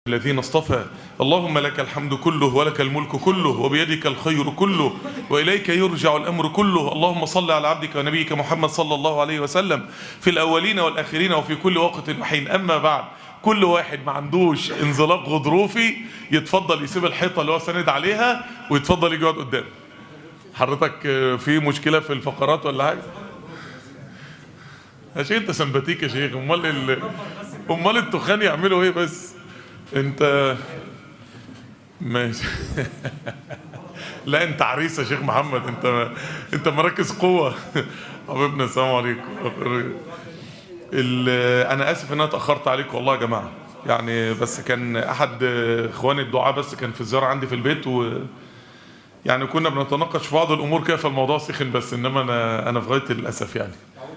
الذين اصطفى اللهم لك الحمد كله ولك الملك كله وبيدك الخير كله وإليك يرجع الأمر كله اللهم صل على عبدك ونبيك محمد صلى الله عليه وسلم في الأولين والآخرين وفي كل وقت وحين أما بعد كل واحد ما عندوش انزلاق غضروفي يتفضل يسيب الحيطة اللي هو ساند عليها ويتفضل يقعد قدام حضرتك في مشكلة في الفقرات ولا حاجة يا شيخ انت سمباتيك يا شيخ امال ال... امال التخان يعملوا ايه بس انت ماشي لا انت عريس يا شيخ محمد انت انت مراكز قوه حبيبنا السلام عليكم ال- انا اسف ان انا اتاخرت عليكم والله يا جماعه يعني بس كان احد اخواني الدعاء بس كان في الزياره عندي في البيت و يعني كنا بنتناقش في بعض الامور كده فالموضوع سخن بس انما انا انا في غايه الاسف يعني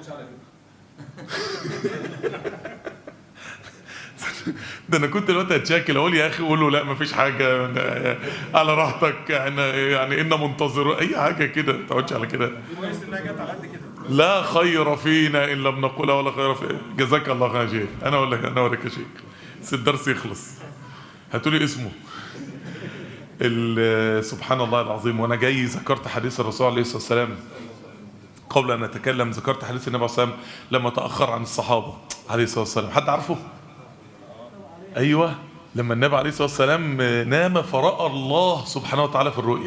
ده انا كنت دلوقتي اتشاكل اقول يا اخي قول له لا مفيش حاجه أنا- على راحتك احنا يعني انا منتظر اي حاجه كده ما تقعدش على كده لا خير فينا ان لم نقولها ولا خير في جزاك الله خير يا شيخ انا اقول لك انا اوريك يا شيخ بس الدرس يخلص هاتوا لي اسمه ال- سبحان الله العظيم وانا جاي ذكرت حديث الرسول عليه الصلاه والسلام قبل ان اتكلم ذكرت حديث النبي صلى الله عليه وسلم لما تاخر عن الصحابه عليه الصلاه والسلام حد عارفه ايوه لما النبي عليه الصلاه والسلام نام فراى الله سبحانه وتعالى في الرؤيا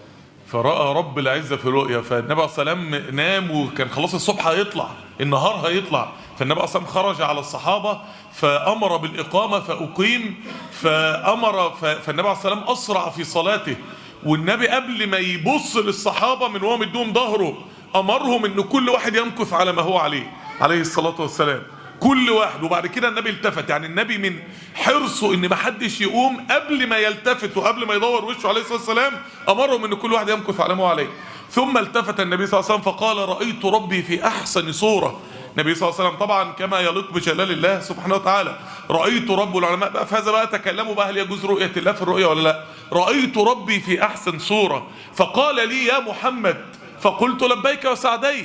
فراى رب العزه في الرؤيا فالنبي عليه الصلاه والسلام نام وكان خلاص الصبح هيطلع النهار هيطلع فالنبي عليه الصلاه والسلام خرج على الصحابه فامر بالاقامه فاقيم فامر ف- فالنبي عليه الصلاه والسلام اسرع في صلاته والنبي قبل ما يبص للصحابه من وهو مديهم ظهره امرهم ان كل واحد يمكث على ما هو عليه عليه الصلاه والسلام كل واحد وبعد كده النبي التفت يعني النبي من حرصه ان ما حدش يقوم قبل ما يلتفت وقبل ما يدور وشه عليه الصلاه والسلام امرهم ان كل واحد يمكث على ما هو عليه ثم التفت النبي صلى الله عليه وسلم فقال رايت ربي في احسن صوره النبي صلى الله عليه وسلم طبعا كما يليق بجلال الله سبحانه وتعالى رايت رب العلماء بقى في هذا بقى تكلموا بقى هل يجوز رؤيه الله في الرؤيا ولا لا رايت ربي في احسن صوره فقال لي يا محمد فقلت لبيك وسعديك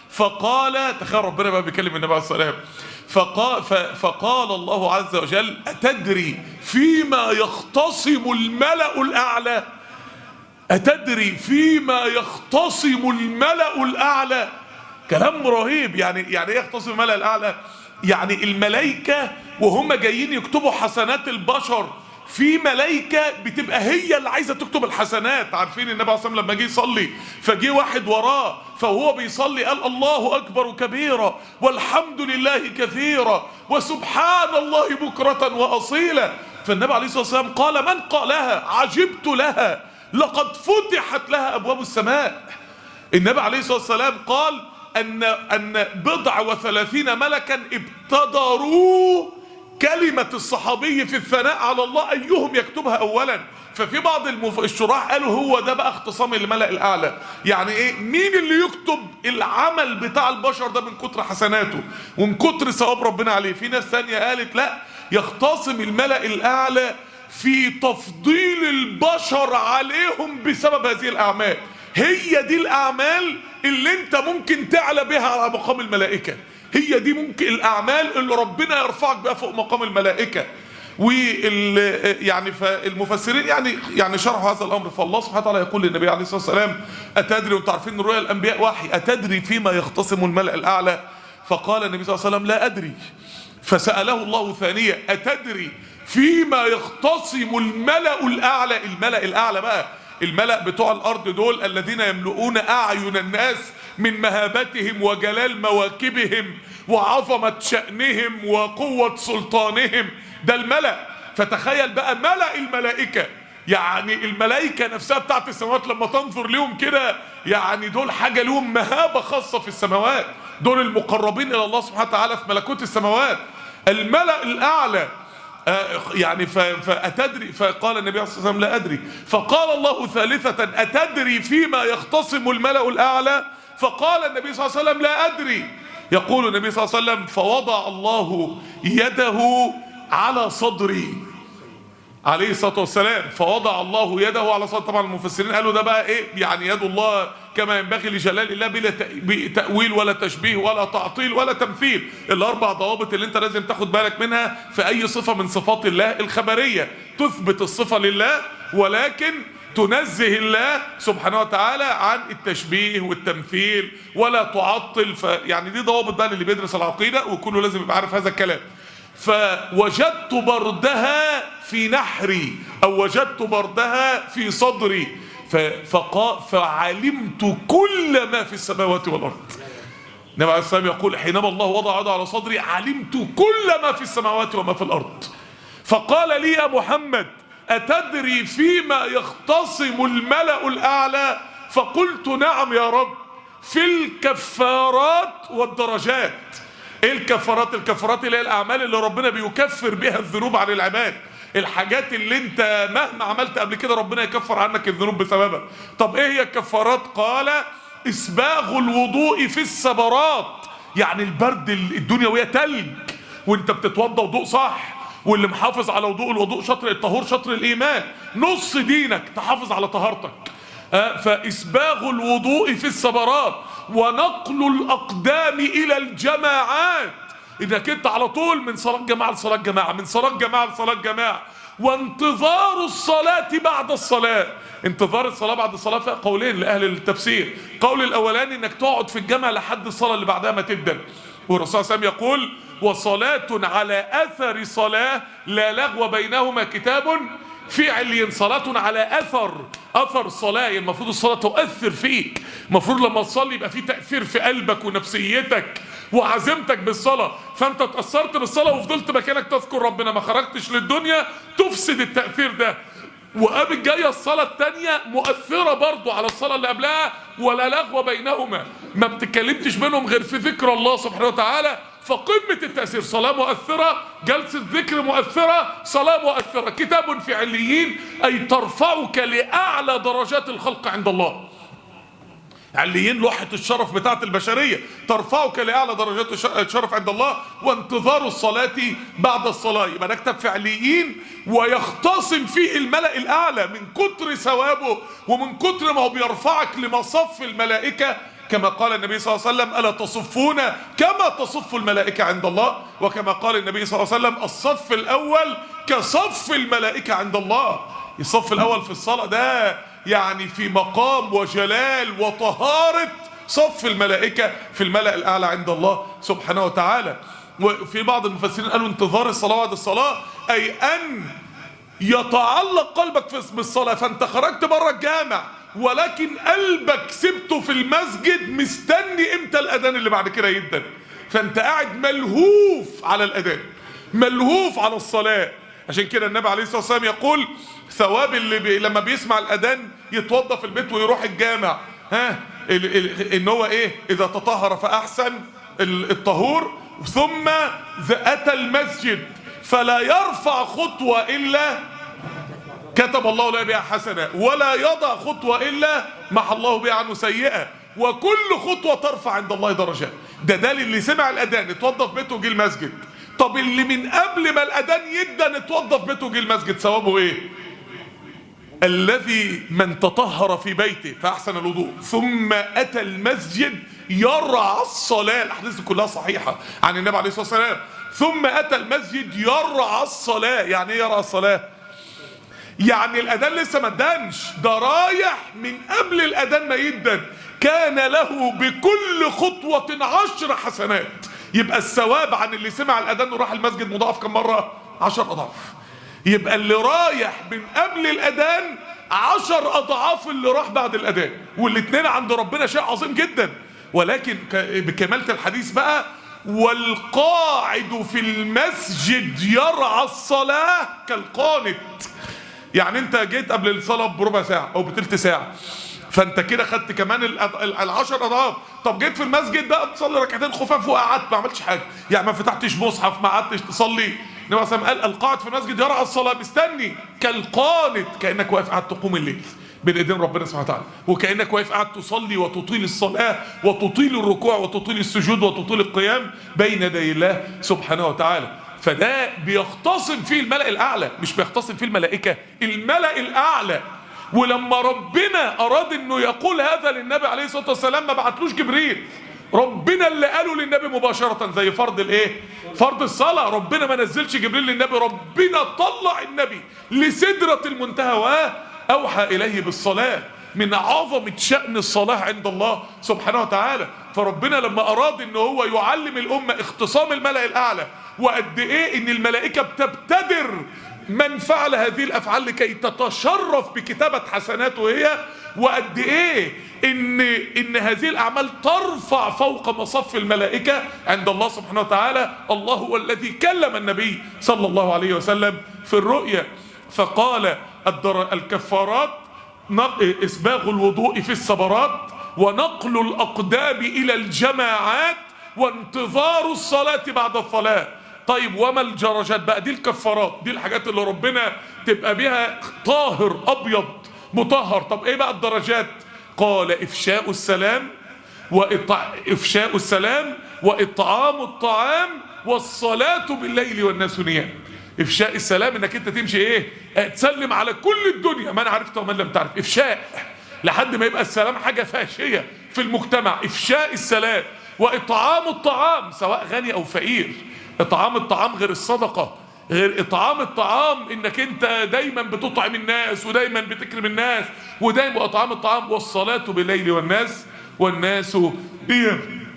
فقال تخيل ربنا بقى بيكلم النبي عليه الصلاه والسلام فقال, فقال الله عز وجل أتدري فيما يختصم الملأ الأعلى أتدري فيما يختصم الملأ الأعلى كلام رهيب يعني يعني ايه يختصم الملأ الأعلى يعني الملائكة وهم جايين يكتبوا حسنات البشر في ملائكة بتبقى هي اللي عايزة تكتب الحسنات عارفين النبي عليه الصلاة والسلام لما جه يصلي فجه واحد وراه فهو بيصلي قال الله أكبر كبيرا والحمد لله كثيرا وسبحان الله بكرة وأصيلا فالنبي عليه الصلاة والسلام قال من قالها عجبت لها لقد فتحت لها أبواب السماء النبي عليه الصلاة والسلام قال أن أن بضع وثلاثين ملكا ابتدروا كلمة الصحابي في الثناء على الله أيهم يكتبها أولا ففي بعض المف... الشراح قالوا هو ده بقى اختصام الملأ الأعلى يعني إيه مين اللي يكتب العمل بتاع البشر ده من كتر حسناته ومن كتر ثواب ربنا عليه في ناس ثانية قالت لا يختصم الملأ الأعلى في تفضيل البشر عليهم بسبب هذه الأعمال هي دي الأعمال اللي انت ممكن تعلى بها على مقام الملائكة هي دي ممكن الأعمال اللي ربنا يرفعك بها فوق مقام الملائكة وال يعني فالمفسرين يعني يعني شرحوا هذا الامر فالله سبحانه وتعالى يقول للنبي عليه الصلاه والسلام اتدري وانتم عارفين ان رؤيا الانبياء وحي اتدري فيما يختصم الملا الاعلى فقال النبي صلى الله عليه وسلم لا ادري فساله الله ثانيه اتدري فيما يختصم الملا الاعلى الملا الاعلى بقى الملا بتوع الارض دول الذين يملؤون اعين الناس من مهابتهم وجلال مواكبهم وعظمه شانهم وقوه سلطانهم ده الملأ فتخيل بقى ملأ الملائكة يعني الملائكة نفسها بتاعت السماوات لما تنظر ليهم كده يعني دول حاجة لهم مهابة خاصة في السماوات دول المقربين إلى الله سبحانه وتعالى في ملكوت السماوات الملأ الأعلى آه يعني فأتدري فقال النبي عليه الصلاة والسلام لا أدري فقال الله ثالثة أتدري فيما يختصم الملأ الأعلى فقال النبي صلى الله عليه وسلم لا أدري يقول النبي صلى الله عليه وسلم فوضع الله يده على صدري عليه الصلاه والسلام فوضع الله يده على صدري طبعا المفسرين قالوا ده بقى ايه يعني يد الله كما ينبغي لجلال الله بلا تأويل ولا تشبيه ولا تعطيل ولا تمثيل الأربع ضوابط اللي أنت لازم تاخد بالك منها في أي صفة من صفات الله الخبرية تثبت الصفة لله ولكن تنزه الله سبحانه وتعالى عن التشبيه والتمثيل ولا تعطل يعني دي ضوابط بقى اللي بيدرس العقيدة وكله لازم يبقى عارف هذا الكلام فوجدت بردها في نحري أو وجدت بردها في صدري فقا فعلمت كل ما في السماوات والأرض النبي عليه السلام يقول حينما الله وضع يده على صدري علمت كل ما في السماوات وما في الأرض فقال لي يا محمد أتدري فيما يختصم الملأ الأعلى فقلت نعم يا رب في الكفارات والدرجات ايه الكفارات الكفارات اللي هي الاعمال اللي ربنا بيكفر بها الذنوب عن العباد الحاجات اللي انت مهما عملت قبل كده ربنا يكفر عنك الذنوب بسببها طب ايه هي الكفارات قال اسباغ الوضوء في السبرات يعني البرد الدنيا وهي تلج وانت بتتوضى وضوء صح واللي محافظ على وضوء الوضوء شطر الطهور شطر الايمان نص دينك تحافظ على طهارتك فاسباغ الوضوء في السبرات ونقل الاقدام الى الجماعات انك انت على طول من صلاه جماعه لصلاه جماعه من صلاه جماعه لصلاه جماعه وانتظار الصلاه بعد الصلاه انتظار الصلاه بعد الصلاه فيها قولين لاهل التفسير قول الاولاني انك تقعد في الجامع لحد الصلاه اللي بعدها ما تبدا والرسول صلى الله عليه وسلم يقول وصلاه على اثر صلاه لا لغو بينهما كتاب في عليين صلاة على أثر أثر الصلاة المفروض الصلاة تؤثر فيك المفروض لما تصلي يبقى في تأثير في قلبك ونفسيتك وعزيمتك بالصلاة فأنت تأثرت بالصلاة وفضلت مكانك تذكر ربنا ما خرجتش للدنيا تفسد التأثير ده وقامت جاية الصلاة التانية مؤثرة برضو على الصلاة اللي قبلها ولا لغو بينهما ما بتتكلمتش بينهم غير في ذكر الله سبحانه وتعالى فقمة التأثير صلاة مؤثرة جلسة ذكر مؤثرة صلاة مؤثرة كتاب في عليين أي ترفعك لأعلى درجات الخلق عند الله عليين لوحة الشرف بتاعت البشرية ترفعك لأعلى درجات الشرف عند الله وانتظار الصلاة بعد الصلاة يبقى نكتب فعليين ويختصم فيه الملأ الأعلى من كتر ثوابه ومن كتر ما هو بيرفعك لمصف الملائكة كما قال النبي صلى الله عليه وسلم ألا تصفون كما تصف الملائكة عند الله وكما قال النبي صلى الله عليه وسلم الصف الأول كصف الملائكة عند الله الصف الأول في الصلاة ده يعني في مقام وجلال وطهارة صف الملائكة في الملأ الأعلى عند الله سبحانه وتعالى وفي بعض المفسرين قالوا انتظار الصلاة بعد الصلاة أي أن يتعلق قلبك بالصلاة فأنت خرجت بره الجامع ولكن قلبك سبته في المسجد مستني امتى الاذان اللي بعد كده يدن فانت قاعد ملهوف على الاذان ملهوف على الصلاه عشان كده النبي عليه الصلاه والسلام يقول ثواب اللي بي لما بيسمع الاذان يتوضى في البيت ويروح الجامع ها ال ال ان هو ايه اذا تطهر فاحسن الطهور ثم اتى المسجد فلا يرفع خطوه الا كتب الله له بها حسنة ولا يضع خطوة إلا محى الله بها عنه سيئة وكل خطوة ترفع عند الله درجات ده ده اللي سمع الأذان اتوضى في بيته وجه المسجد طب اللي من قبل ما الأذان يدن اتوضى في بيته وجه المسجد ثوابه إيه؟ الذي من تطهر في بيته فأحسن الوضوء ثم أتى المسجد يرعى الصلاة الأحاديث كلها صحيحة عن النبي عليه الصلاة والسلام ثم أتى المسجد يرعى الصلاة يعني إيه يرعى الصلاة؟ يعني الاذان لسه ما ادنش ده رايح من قبل الاذان ما يدن كان له بكل خطوة عشر حسنات يبقى الثواب عن اللي سمع الاذان وراح المسجد مضاعف كم مرة عشر اضعاف يبقى اللي رايح من قبل الاذان عشر اضعاف اللي راح بعد الاذان والاتنين عند ربنا شيء عظيم جدا ولكن بكمالة الحديث بقى والقاعد في المسجد يرعى الصلاة كالقانت يعني انت جيت قبل الصلاه بربع ساعه او بتلت ساعه فانت كده خدت كمان العشر اضعاف طب جيت في المسجد بقى تصلي ركعتين خفاف وقعدت ما عملتش حاجه يعني ما فتحتش مصحف ما قعدتش تصلي النبي صلى قال القاعد في المسجد يرعى الصلاه مستني كالقانت كانك واقف قاعد تقوم الليل بين ايدين ربنا سبحانه وتعالى وكانك واقف قاعد تصلي وتطيل الصلاه وتطيل الركوع وتطيل السجود وتطيل القيام بين يدي الله سبحانه وتعالى فده بيختصم فيه الملأ الأعلى مش بيختصم فيه الملائكة الملأ الأعلى ولما ربنا اراد انه يقول هذا للنبي عليه الصلاه والسلام ما بعتلوش جبريل ربنا اللي قاله للنبي مباشرة زي فرض الايه فرض الصلاة ربنا ما نزلش جبريل للنبي ربنا طلع النبي لسدرة المنتهى واوحى اليه بالصلاة من عظمة شأن الصلاة عند الله سبحانه وتعالى فربنا لما اراد ان هو يعلم الامة اختصام الملأ الاعلى وقد ايه ان الملائكة بتبتدر من فعل هذه الافعال لكي تتشرف بكتابة حسناته هي وقد ايه ان ان هذه الاعمال ترفع فوق مصف الملائكه عند الله سبحانه وتعالى الله هو الذي كلم النبي صلى الله عليه وسلم في الرؤيا فقال الدر الكفارات نق- اسباغ الوضوء في الصبرات ونقل الاقدام الى الجماعات وانتظار الصلاه بعد الصلاه طيب وما الجرجات بقى دي الكفارات دي الحاجات اللي ربنا تبقى بها طاهر ابيض مطهر طب ايه بقى الدرجات قال افشاء السلام وإطع... افشاء السلام واطعام الطعام والصلاه بالليل والناس نيام افشاء السلام انك انت تمشي ايه اه، تسلم على كل الدنيا من عرفت ومن لم تعرف افشاء لحد ما يبقى السلام حاجه فاشيه في المجتمع افشاء السلام واطعام الطعام سواء غني او فقير اطعام الطعام غير الصدقه غير اطعام الطعام انك انت دايما بتطعم الناس ودايما بتكرم الناس ودايما اطعام الطعام والصلاه بالليل والناس والناس نيام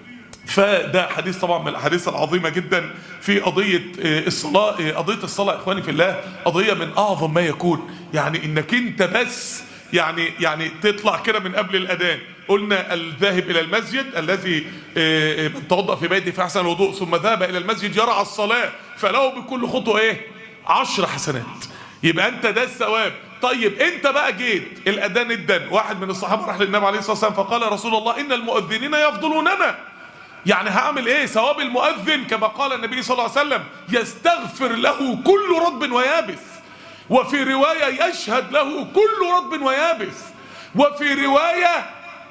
فده حديث طبعا من الاحاديث العظيمه جدا في قضيه آه، الصلاه آه، قضيه الصلاه اخواني في الله قضيه من اعظم ما يكون يعني انك انت بس يعني يعني تطلع كده من قبل الاذان قلنا الذاهب الى المسجد الذي آه، آه، من توضا في بيته فاحسن الوضوء ثم ذهب الى المسجد يرعى الصلاه فله بكل خطوه ايه عشر حسنات يبقى انت ده الثواب طيب انت بقى جيت الاذان ادن واحد من الصحابه راح للنبي عليه الصلاه والسلام فقال يا رسول الله ان المؤذنين يفضلوننا يعني هعمل ايه ثواب المؤذن كما قال النبي صلى الله عليه وسلم يستغفر له كل رطب ويابس وفي رواية يشهد له كل رطب ويابس وفي رواية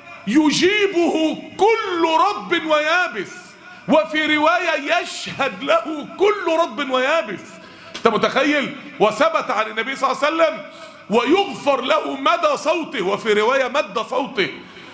يجيبه كل رطب ويابس وفي رواية يشهد له كل رطب ويابس انت متخيل وثبت عن النبي صلى الله عليه وسلم ويغفر له مدى صوته وفي رواية مد صوته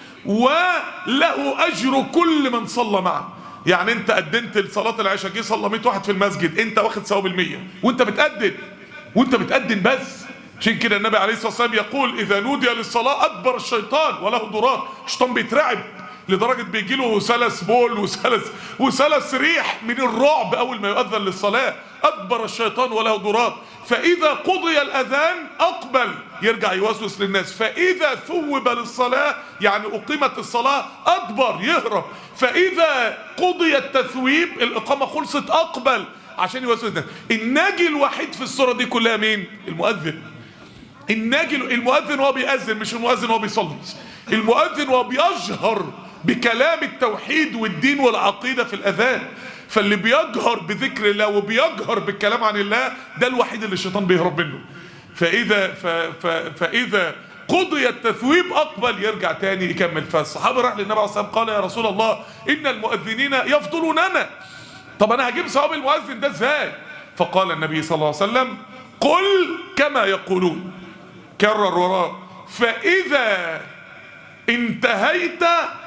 وله اجر كل من صلى معه يعني انت قدمت لصلاه العشاء جه صلى 100 واحد في المسجد انت واخد ثواب ال100 وانت بتقدم وانت بتقدم بس عشان كده النبي عليه الصلاه والسلام يقول اذا نودي للصلاه ادبر الشيطان وله ضرار الشيطان بيترعب لدرجه بيجي له سلس بول وسلس وسلس ريح من الرعب اول ما يؤذن للصلاه ادبر الشيطان وله ضرار فاذا قضي الاذان اقبل يرجع يوسوس للناس فاذا ثوب للصلاه يعني اقيمت الصلاه ادبر يهرب فاذا قضي التثويب الاقامه خلصت اقبل عشان يوسوس الناس الناجي الوحيد في الصوره دي كلها مين المؤذن الناجي المؤذن وهو بيأذن مش المؤذن وهو بيصلي المؤذن وهو بيجهر بكلام التوحيد والدين والعقيدة في الأذان فاللي بيجهر بذكر الله وبيجهر بالكلام عن الله ده الوحيد اللي الشيطان بيهرب منه فإذا ف ف فإذا قضي التثويب أقبل يرجع تاني يكمل فالصحابة راح للنبي عليه الصلاة والسلام قال يا رسول الله إن المؤذنين يفضلوننا طب أنا هجيب ثواب المؤذن ده إزاي فقال النبي صلى الله عليه وسلم قل كما يقولون كرر وراه فإذا انتهيت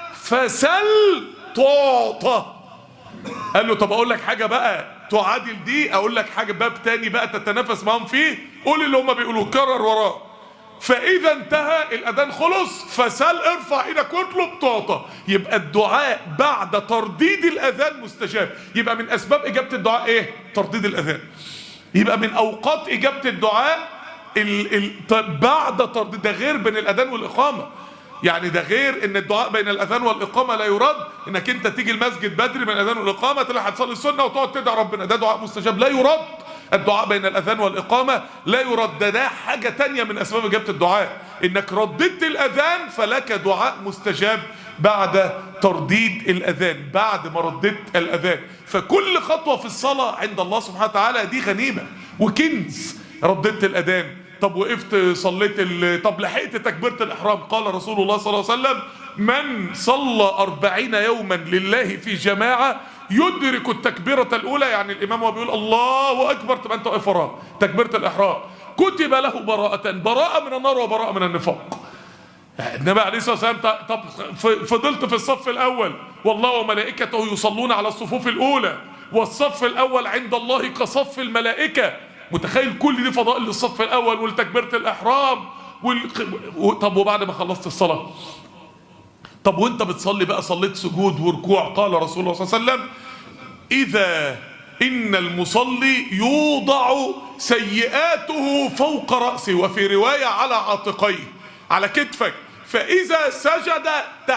فسل تعطى قال له طب اقول لك حاجه بقى تعادل دي اقول لك حاجه باب تاني بقى تتنافس معاهم فيه قول اللي هم بيقولوه كرر وراه فاذا انتهى الاذان خلص فسل ارفع ايدك واطلب تعطى يبقى الدعاء بعد ترديد الاذان مستجاب يبقى من اسباب اجابه الدعاء ايه ترديد الاذان يبقى من اوقات اجابه الدعاء ال ال ط- بعد ترديد ده غير بين الاذان والاقامه يعني ده غير ان الدعاء بين الاذان والاقامه لا يرد انك انت تيجي المسجد بدري من الاذان والاقامه تلحق تصلي السنه وتقعد تدعي ربنا ده دعاء مستجاب لا يرد الدعاء بين الاذان والاقامه لا يرد ده, ده حاجه تانية من اسباب اجابه الدعاء انك رددت الاذان فلك دعاء مستجاب بعد ترديد الاذان بعد ما رددت الاذان فكل خطوه في الصلاه عند الله سبحانه وتعالى دي غنيمه وكنز رددت الاذان طب وقفت صليت ال... طب لحقت تكبيرة الإحرام قال رسول الله صلى الله عليه وسلم من صلى أربعين يوما لله في جماعة يدرك التكبيرة الأولى يعني الإمام وهو بيقول الله أكبر تبقى أنت واقف وراه تكبيرة الإحرام كتب له براءة براءة من النار وبراءة من النفاق النبي عليه الصلاه والسلام طب فضلت في الصف الاول والله وملائكته يصلون على الصفوف الاولى والصف الاول عند الله كصف الملائكه متخيل كل دي فضائل للصف الاول ولتكبيره الاحرام وال... طب وبعد ما خلصت الصلاه طب وانت بتصلي بقى صليت سجود وركوع قال رسول الله صلى الله عليه وسلم اذا ان المصلي يوضع سيئاته فوق راسه وفي روايه على عاتقيه على كتفك فإذا سجد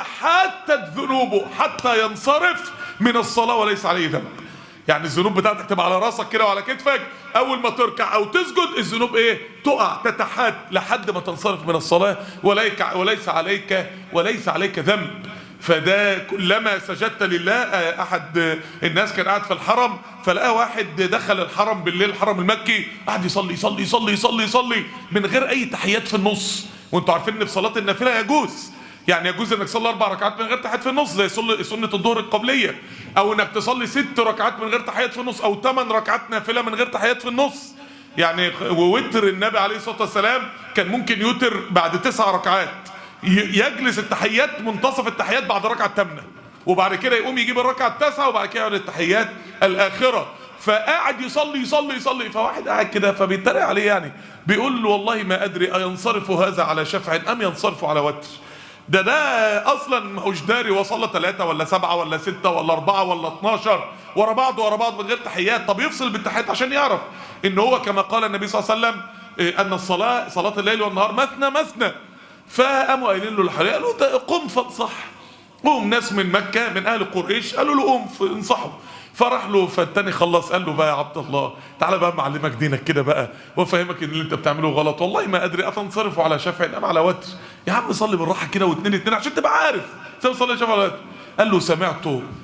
تحاتت ذنوبه حتى ينصرف من الصلاة وليس عليه ذنب يعني الذنوب بتاعتك تبقى على راسك كده وعلى كتفك أول ما تركع أو تسجد الذنوب إيه تقع تتحات لحد ما تنصرف من الصلاة وليك وليس عليك وليس عليك ذنب فده كلما سجدت لله احد الناس كان قاعد في الحرم فلقى واحد دخل الحرم بالليل الحرم المكي قاعد يصلي يصلي يصلي يصلي يصلي من غير اي تحيات في النص وانتوا عارفين ان في صلاه النافله يجوز يعني يجوز انك تصلي اربع ركعات من غير تحيات في النص زي سنه الظهر القبليه او انك تصلي ست ركعات من غير تحيات في النص او ثمان ركعات نافله من غير تحيات في النص يعني ووتر النبي عليه الصلاه والسلام كان ممكن يوتر بعد تسع ركعات يجلس التحيات منتصف التحيات بعد الركعه الثامنه وبعد كده يقوم يجيب الركعه التاسعه وبعد كده يقعد التحيات الاخره فقاعد يصلي يصلي يصلي فواحد قاعد كده فبيتريق عليه يعني بيقول له والله ما ادري اينصرف هذا على شفع ام ينصرف على وتر ده ده اصلا ماهوش داري وصلى ثلاثة ولا سبعة ولا ستة ولا أربعة ولا 12 ورا بعض ورا بعض من غير تحيات طب يفصل بالتحيات عشان يعرف ان هو كما قال النبي صلى الله عليه وسلم ان الصلاة صلاة الليل والنهار مثنى مثنى فقاموا قايلين له الحريق قالوا قم فانصح قوم ناس من مكة من أهل قريش قالوا له قوم انصحوا فراح له فالتاني خلص قال له بقى يا عبد الله تعالى بقى معلمك دينك كده بقى وافهمك ان اللي انت بتعمله غلط والله ما ادري اتنصرف على شفع ام على وتر يا عم صلي بالراحه كده واثنين اثنين عشان تبقى عارف ازاي صلي شفع على وتر قال له سمعت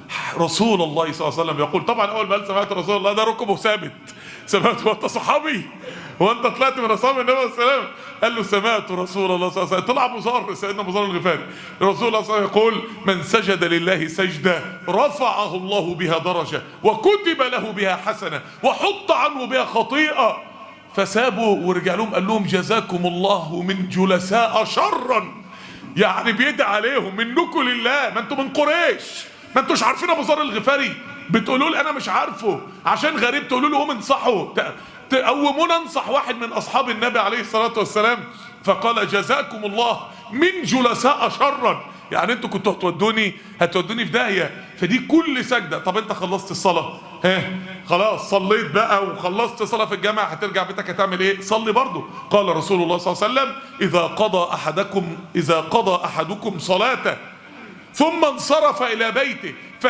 رسول الله صلى الله عليه وسلم يقول طبعا اول ما قال سمعت رسول الله ده ركبه ثابت سمعت وانت صحابي وانت طلعت من اصحاب النبي صلى الله عليه وسلم قال له سمعت رسول الله صلى الله عليه وسلم طلع مزار سيدنا مزار الغفاري رسول الله صلى الله عليه وسلم يقول من سجد لله سجده رفعه الله بها درجه وكتب له بها حسنه وحط عنه بها خطيئه فسابوا ورجع لهم قال لهم جزاكم الله من جلساء شرا يعني بيدعي عليهم منكم لله ما انتم من قريش ما انتوش عارفين ابو ذر الغفاري بتقولوا لي انا مش عارفه عشان غريب تقولوا له قوم انصحه تقومونا انصح واحد من اصحاب النبي عليه الصلاه والسلام فقال جزاكم الله من جلساء شرا يعني انتوا كنتوا هتودوني هتودوني في داهيه فدي كل سجده طب انت خلصت الصلاه ها خلاص صليت بقى وخلصت صلاه في الجامع هترجع بيتك هتعمل ايه صلي برضه قال رسول الله صلى الله عليه وسلم اذا قضى احدكم اذا قضى احدكم صلاته ثم انصرف الى بيته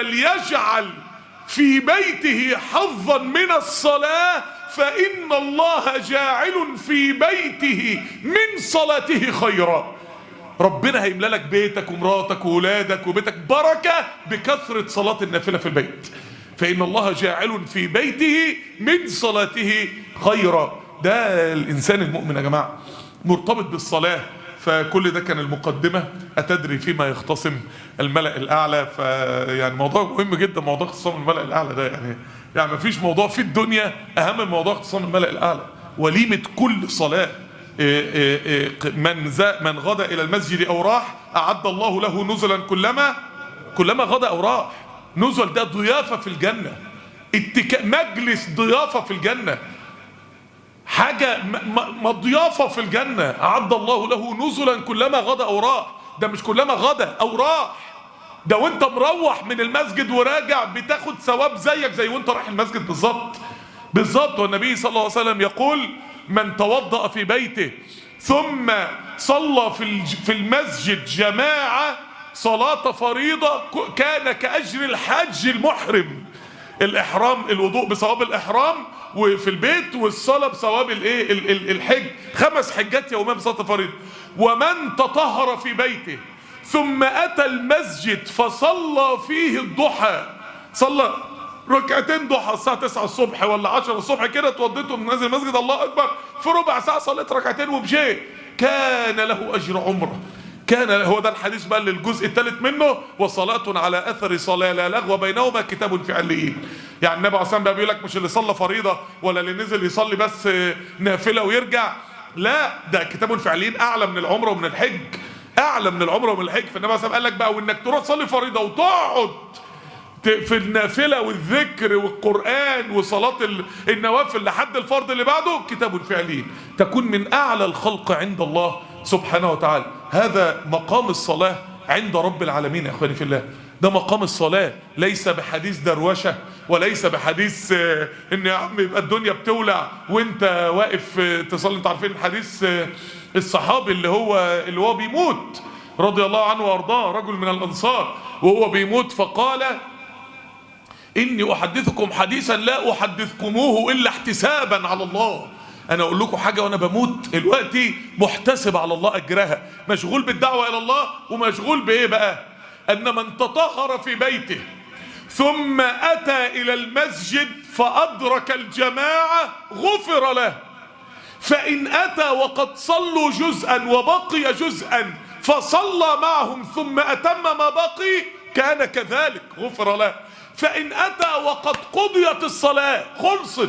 فليجعل في بيته حظا من الصلاه فإن الله جاعل في بيته من صلاته خيرا ربنا هيملى لك بيتك ومراتك وولادك وبيتك بركة بكثرة صلاة النافلة في البيت فإن الله جاعل في بيته من صلاته خيرا ده الإنسان المؤمن يا جماعة مرتبط بالصلاة فكل ده كان المقدمة أتدري فيما يختصم الملأ الأعلى فيعني موضوع مهم جدا موضوع اختصام الملأ الأعلى ده يعني يعني ما فيش موضوع في الدنيا أهم من موضوع اختصام الملأ الأعلى وليمة كل صلاة من من غدا إلى المسجد أو راح أعد الله له نزلا كلما كلما غدا أو راح نزل ده ضيافة في الجنة اتكا مجلس ضيافة في الجنة حاجة مضيافة في الجنة أعد الله له نزلا كلما غدا أو راح ده مش كلما غدا أو راح ده وانت مروح من المسجد وراجع بتاخد ثواب زيك زي وانت رايح المسجد بالظبط بالظبط والنبي صلى الله عليه وسلم يقول من توضأ في بيته ثم صلى في في المسجد جماعة صلاة فريضة كان كأجر الحج المحرم الإحرام الوضوء بثواب الإحرام وفي البيت والصلاة بثواب الايه الحج خمس حجات يوميا بصلاة الفريضة ومن تطهر في بيته ثم أتى المسجد فصلى فيه الضحى صلى ركعتين ضحى الساعة 9 الصبح ولا 10 الصبح كده اتوضيت نازل المسجد الله أكبر في ربع ساعة صليت ركعتين ومشيت كان له أجر عمره كان هو ده الحديث بقى للجزء الثالث منه وصلاة على أثر صلاة لا لغو بينهما كتاب في عليين يعني النبي عليه الصلاة بيقول لك مش اللي صلى فريضة ولا اللي نزل يصلي بس نافلة ويرجع لا ده كتاب فعليين اعلى من العمره ومن الحج اعلى من العمره ومن الحج فالنبي عليه قال لك بقى وانك تروح تصلي فريضه وتقعد ت- في النافله والذكر والقران وصلاه ال- النوافل لحد الفرض اللي بعده كتاب فعليين تكون من اعلى الخلق عند الله سبحانه وتعالى هذا مقام الصلاه عند رب العالمين يا اخواني في الله ده مقام الصلاة ليس بحديث دروشة وليس بحديث آه، ان يا عم يبقى الدنيا بتولع وانت واقف آه، تصلي انت عارفين الحديث آه، الصحابي اللي هو اللي هو بيموت رضي الله عنه وارضاه رجل من الانصار وهو بيموت فقال إني أحدثكم حديثا لا أحدثكموه إلا احتسابا على الله أنا أقول لكم حاجة وأنا بموت دلوقتي محتسب على الله أجرها مشغول بالدعوة إلى الله ومشغول بإيه بقى أن من تطهر في بيته ثم أتى إلى المسجد فأدرك الجماعة غفر له فإن أتى وقد صلوا جزءا وبقي جزءا فصلى معهم ثم أتم ما بقي كان كذلك غفر له فإن أتى وقد قضيت الصلاة خلصت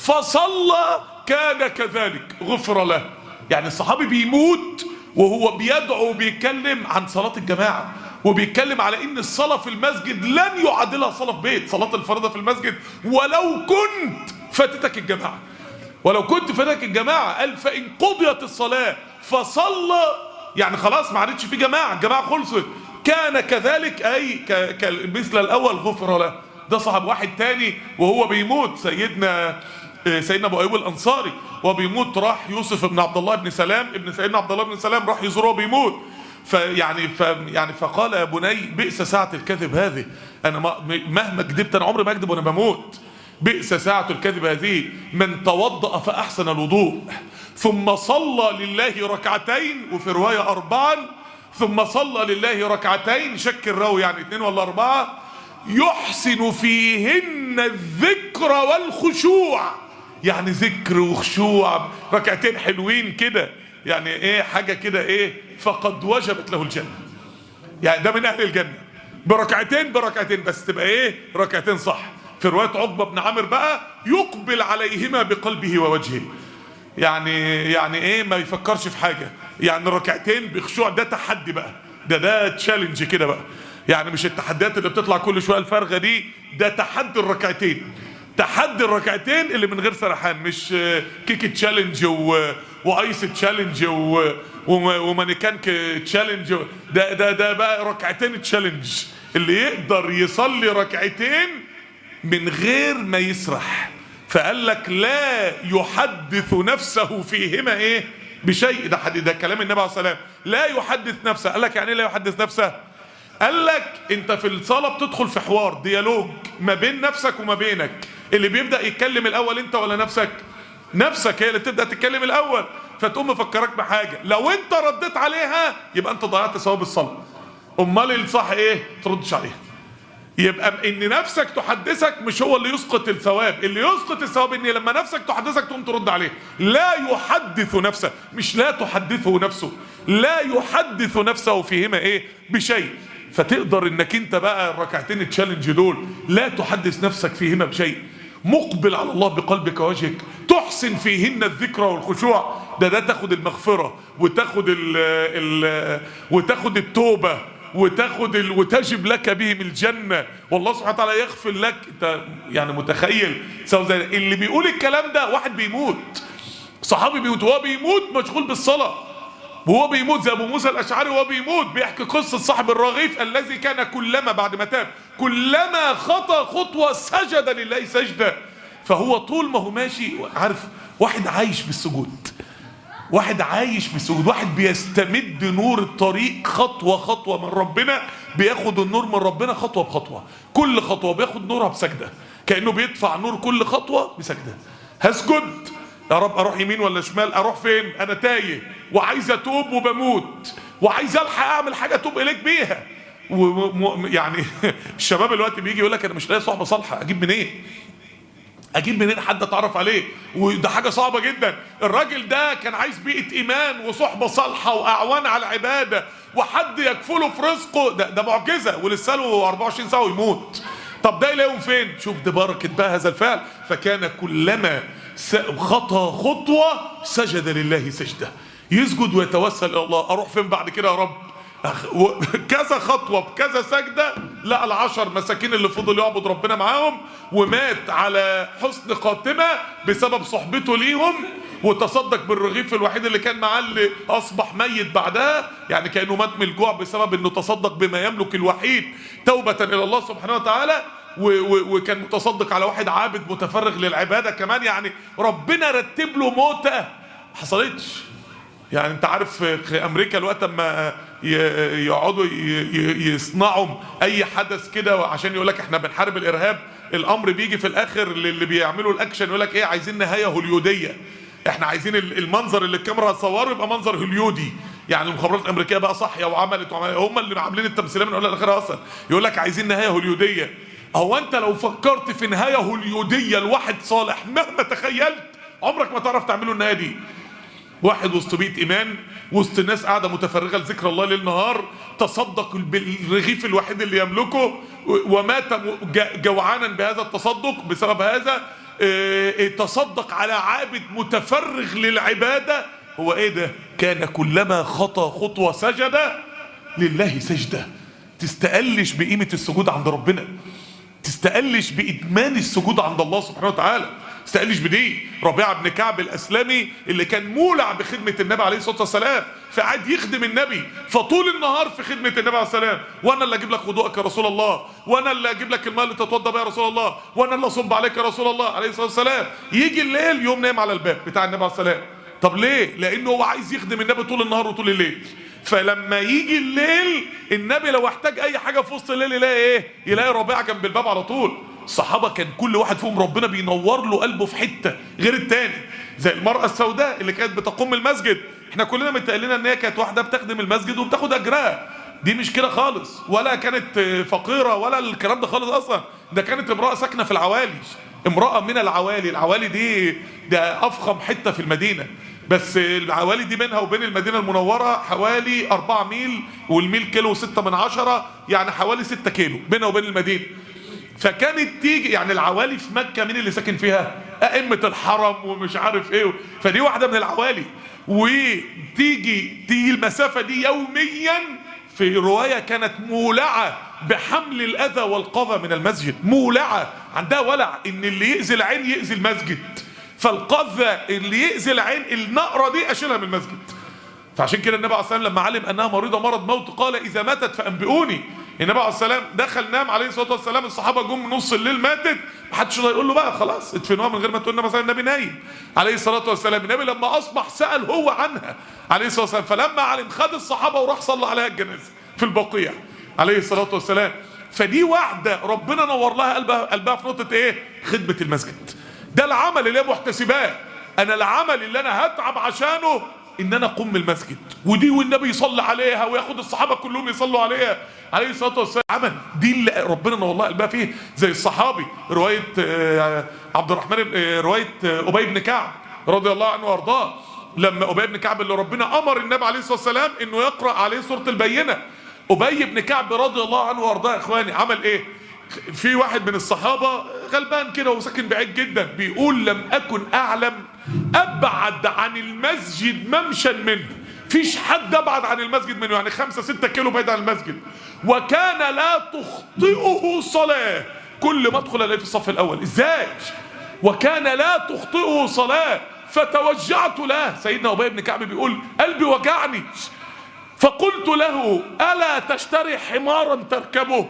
فصلى كان كذلك غفر له يعني الصحابي بيموت وهو بيدعو وبيتكلم عن صلاة الجماعة وبيتكلم على ان الصلاة في المسجد لن يعادلها صلاة في بيت صلاة الفريضة في المسجد ولو كنت فاتتك الجماعة ولو كنت فاتك الجماعة قال فإن قضيت الصلاة فصلى يعني خلاص ما عادتش في جماعة الجماعة خلصت كان كذلك أي ك... ك... مثل الأول غفر له ده صاحب واحد تاني وهو بيموت سيدنا آه، سيدنا ابو ايوب الانصاري وهو بيموت راح يوسف بن عبد الله بن سلام ابن سيدنا عبد الله بن سلام راح يزوره وهو بيموت فيعني ف يعني فقال يا بني بئس ساعة الكذب هذه انا ما- مهما كذبت انا عمري ما اكذب وانا بموت بئس ساعة الكذب هذه من توضأ فأحسن الوضوء ثم صلى لله ركعتين وفي رواية أربعا ثم صلى لله ركعتين شك الراوي يعني اثنين ولا أربعة يحسن فيهن الذكر والخشوع يعني ذكر وخشوع ركعتين حلوين كده يعني ايه حاجة كده ايه فقد وجبت له الجنة يعني ده من اهل الجنه بركعتين بركعتين بس تبقى ايه ركعتين صح في روايه عقبه بن عامر بقى يقبل عليهما بقلبه ووجهه يعني يعني ايه ما يفكرش في حاجه يعني ركعتين بخشوع ده تحدي بقى ده ده تشالنج كده بقى يعني مش التحديات اللي بتطلع كل شويه الفارغه دي ده تحدي الركعتين تحدي الركعتين اللي من غير سرحان مش آه، كيك تشالنج و... وايس تشالنج و... وم- ومانيكان ك- تشالنج ده ده ده بقى ركعتين تشالنج اللي يقدر يصلي ركعتين من غير ما يسرح فقال لك لا يحدث نفسه فيهما ايه بشيء ده حد ده كلام النبي عليه الصلاه والسلام لا يحدث نفسه قال لك يعني ايه لا يحدث نفسه قال لك انت في الصلاه بتدخل في حوار ديالوج ما بين نفسك وما بينك اللي بيبدا يتكلم الاول انت ولا نفسك نفسك هي اللي تبدا تتكلم الاول فتقوم مفكرك بحاجه لو انت رديت عليها يبقى انت ضيعت ثواب الصلاه امال الصح ايه تردش عليها يبقى ان نفسك تحدثك مش هو اللي يسقط الثواب اللي يسقط الثواب ان لما نفسك تحدثك تقوم ترد عليه لا يحدث نفسه مش لا تحدثه نفسه لا يحدث نفسه فيهما ايه بشيء فتقدر انك انت بقى الركعتين التشالنج دول لا تحدث نفسك فيهما بشيء مقبل على الله بقلبك ووجهك تحسن فيهن الذكرى والخشوع ده ده تاخد المغفرة وتاخد ال ال وتاخد التوبة وتاخد ال... وتجب لك بهم الجنة والله سبحانه وتعالى يغفر لك انت يعني متخيل سواء زي اللي بيقول الكلام ده واحد بيموت صحابي بيموت وهو بيموت مشغول بالصلاة وهو بيموت زي ابو موسى الاشعري وهو بيموت بيحكي قصه صاحب الرغيف الذي كان كلما بعد ما تاب كلما خطى خطوه سجد لله سجده فهو طول ما هو ماشي عارف واحد عايش بالسجود واحد عايش بالسجود واحد بيستمد نور الطريق خطوة خطوة من ربنا بياخد النور من ربنا خطوة بخطوة كل خطوة بياخد نورها بسجدة كأنه بيدفع نور كل خطوة بسجدة هسجد يا رب اروح يمين ولا شمال اروح فين انا تايه وعايز اتوب وبموت وعايز الحق اعمل حاجه اتوب اليك بيها و م- يعني الشباب دلوقتي بيجي يقول لك انا مش لاقي صحبه صالحه اجيب منين اجيب منين حد اتعرف عليه وده حاجه صعبه جدا الراجل ده كان عايز بيئه ايمان وصحبه صالحه واعوان على العباده وحد يكفله في رزقه ده, ده معجزه ولسه له 24 ساعه ويموت طب ده يلاقيهم فين شوف دي بركه بقى هذا الفعل فكان كلما س- خطى خطوة سجد لله سجدة يسجد ويتوسل إلى الله أروح فين بعد كده يا رب أخ- و- كذا خطوة بكذا سجدة لا العشر مساكين اللي فضل يعبد ربنا معاهم ومات على حسن خاتمة بسبب صحبته ليهم وتصدق بالرغيف الوحيد اللي كان معاه اللي أصبح ميت بعدها يعني كأنه مات من الجوع بسبب أنه تصدق بما يملك الوحيد توبة إلى الله سبحانه وتعالى و- و- وكان متصدق على واحد عابد متفرغ للعبادة كمان يعني ربنا رتب له موتة ما حصلتش يعني انت عارف في امريكا الوقت اما ي- يقعدوا ي- ي- يصنعوا اي حدث كده عشان يقول لك احنا بنحارب الارهاب الامر بيجي في الاخر للي بيعملوا الاكشن يقول لك ايه عايزين نهايه هوليوديه احنا عايزين ال- المنظر اللي الكاميرا هتصوره يبقى منظر هوليودي يعني المخابرات الامريكيه بقى صاحيه وعملت وعملت هم اللي عاملين التمثيليه من اولها لاخرها اصلا يقول لك عايزين نهايه هوليوديه هو انت لو فكرت في نهايه هوليوديه لواحد صالح مهما تخيلت عمرك ما تعرف تعمله النهايه دي واحد وسط بيت ايمان وسط ناس قاعده متفرغه لذكر الله ليل نهار تصدق بالرغيف الوحيد اللي يملكه و- ومات م- ج- جوعانا بهذا التصدق بسبب هذا آه، آه، تصدق على عابد متفرغ للعباده هو ايه ده كان كلما خطى خطوه سجد لله سجده تستقلش بقيمه السجود عند ربنا تستقلش بإدمان السجود عند الله سبحانه وتعالى تستقلش بدي ربيعة بن كعب الأسلمي اللي كان مولع بخدمة النبي عليه الصلاة والسلام فقعد يخدم النبي فطول النهار في خدمة النبي عليه الصلاة والسلام وأنا اللي أجيب لك وضوءك يا رسول الله وأنا اللي أجيب لك الماء اللي تتوضى بيه يا رسول الله وأنا اللي أصب عليك يا رسول الله عليه الصلاة والسلام يجي الليل يوم نايم على الباب بتاع النبي عليه الصلاة والسلام طب ليه؟ لأنه هو عايز يخدم النبي طول النهار وطول الليل فلما يجي الليل النبي لو احتاج اي حاجه في وسط الليل يلاقي ايه يلاقي ربيعه جنب الباب على طول الصحابه كان كل واحد فيهم ربنا بينور له قلبه في حته غير التاني زي المراه السوداء اللي كانت بتقوم المسجد احنا كلنا متقالين ان هي كانت واحده بتخدم المسجد وبتاخد اجرها دي مش كده خالص ولا كانت آه، فقيره ولا الكلام ده خالص اصلا ده كانت امراه ساكنه في العوالي امراه من العوالي العوالي دي ده افخم حته في المدينه بس العوالي دي بينها وبين المدينة المنورة حوالي 4 ميل والميل كيلو ستة من عشرة يعني حوالي 6 كيلو بينها وبين المدينة فكانت تيجي يعني العوالي في مكة مين اللي ساكن فيها أئمة الحرم ومش عارف ايه فدي واحدة من العوالي وتيجي تيجي المسافة دي يوميا في رواية كانت مولعة بحمل الأذى والقذى من المسجد مولعة عندها ولع إن اللي يأذي العين يأذي المسجد فالقذى اللي يأذي العين النقرة دي أشيلها من المسجد فعشان كده النبي عليه الصلاة والسلام لما علم أنها مريضة مرض موت قال إذا ماتت فأنبئوني النبي عليه الصلاة والسلام دخل نام عليه الصلاة والسلام الصحابة جم نص الليل ماتت محدش يقدر يقول له بقى خلاص ادفنوها من غير ما تقول لنا مثلا النبي نايم عليه الصلاة والسلام النبي لما أصبح سأل هو عنها عليه الصلاة والسلام فلما علم خد الصحابة وراح صلى عليها الجنازة في البقيع عليه الصلاة والسلام فدي واحدة ربنا نور لها قلبها قلبها في نقطة ايه خدمة المسجد ده العمل اللي هي محتسباه انا العمل اللي انا هتعب عشانه ان انا اقوم المسجد ودي والنبي يصلي عليها وياخد الصحابه كلهم يصلوا عليها عليه الصلاه والسلام عمل دي اللي ربنا نور الله قلبها فيه زي الصحابي روايه آه، عبد الرحمن بن- آه، روايه آه، ابي بن كعب رضي الله عنه وارضاه لما ابي بن كعب اللي ربنا امر النبي عليه الصلاه والسلام انه يقرا عليه سوره البينه ابي بن كعب رضي الله عنه وارضاه يا اخواني عمل ايه في واحد من الصحابة غلبان كده وساكن بعيد جدا بيقول لم أكن أعلم أبعد عن المسجد ممشى منه فيش حد أبعد عن المسجد منه يعني خمسة ستة كيلو بعيد عن المسجد وكان لا تخطئه صلاة كل ما أدخل ألاقيه في الصف الأول إزاي وكان لا تخطئه صلاة فتوجعت له سيدنا أبي بن كعب بيقول قلبي وجعني فقلت له ألا تشتري حمارا تركبه